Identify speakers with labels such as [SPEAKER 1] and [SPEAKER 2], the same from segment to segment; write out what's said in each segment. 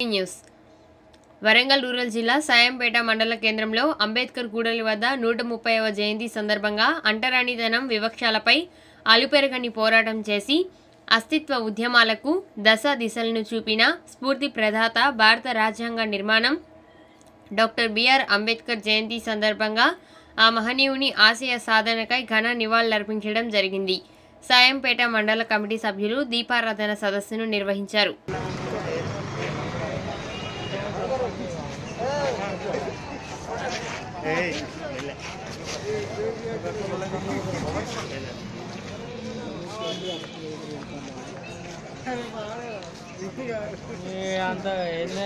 [SPEAKER 1] News Warangal rural జిల్లా సాయంపేట మండల కేంద్రంలో అంబేద్కర్ కూడలి వద్ద నూట ముప్పైవ జయంతి సందర్భంగా అంటరానితనం వివక్షాలపై అలుపెరగని పోరాటం చేసి అస్తిత్వ ఉద్యమాలకు దశ దిశలను చూపిన స్ఫూర్తి ప్రదాత భారత రాజ్యాంగ నిర్మాణం డాక్టర్ బిఆర్ అంబేద్కర్ జయంతి సందర్భంగా ఆ మహనీయుని ఆశయ సాధనకై ఘన నివాళులర్పించడం జరిగింది సాయంపేట మండల కమిటీ సభ్యులు దీపారాధన సదస్సును నిర్వహించారు
[SPEAKER 2] అంత ఏందే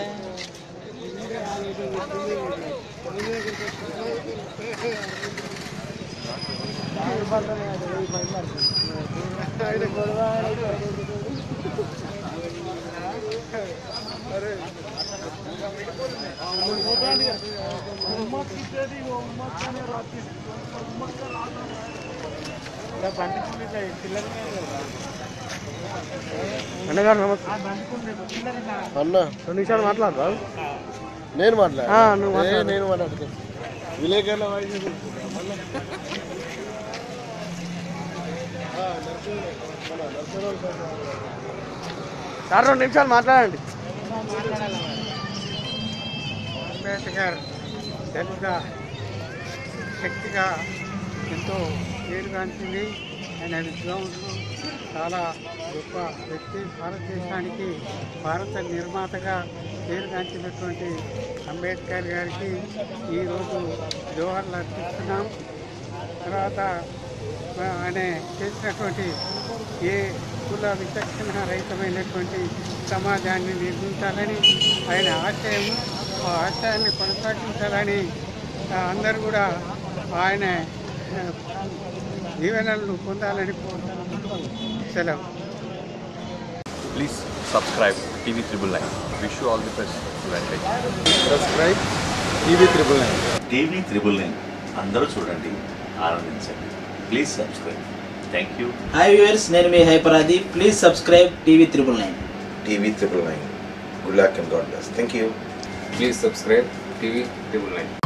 [SPEAKER 3] అన్నగారు నమస్తే
[SPEAKER 4] అన్న
[SPEAKER 3] రెండు నిమిషాలు మాట్లాడరా
[SPEAKER 4] నేను మాట్లాడు
[SPEAKER 3] ఆ, నువ్వు మాట్లాడు.
[SPEAKER 4] నేను మాట్లాడుతా విలేకరుల వాయిస్ తీసుకుంటా. మళ్ళా. ఆ, నరసింహ- మన నరసింహరావు సార్.
[SPEAKER 3] సార్ రెండు నిమిషాలు మాట్లాడండి
[SPEAKER 2] అంబేద్కర్ దళిత శక్తిగా ఎంతో పేరుగాంచింది ఆయన విద్వాంసులు చాలా గొప్ప వ్యక్తి భారతదేశానికి భారత నిర్మాతగా పేరుగాంచినటువంటి అంబేద్కర్ గారికి ఈరోజు జోహర్లు అర్పిస్తున్నాం తర్వాత ఆయన చేసినటువంటి ఏ కుల విచక్షణ రహితమైనటువంటి సమాజాన్ని నిర్మించాలని ఆయన ఆశయం ఆ ఆశయాన్ని కొనసాగించాలని ఆ, అందరూ కూడా ఆయన ఆ, దీవెనలను పొందాలని కోరుతున్నాను సెలవు
[SPEAKER 5] Please subscribe TV Triple Nine. Wish you all the best. Advantage.
[SPEAKER 4] Subscribe TV triple nine
[SPEAKER 6] TV triple nine అందరూ చూడండి ఆనందించండి please subscribe thank you
[SPEAKER 7] hi viewers నేను మీ హైపరాది please subscribe TV triple nine
[SPEAKER 8] TV triple nine. Good luck and God bless. Thank you.
[SPEAKER 9] Please subscribe TV Triple Nine.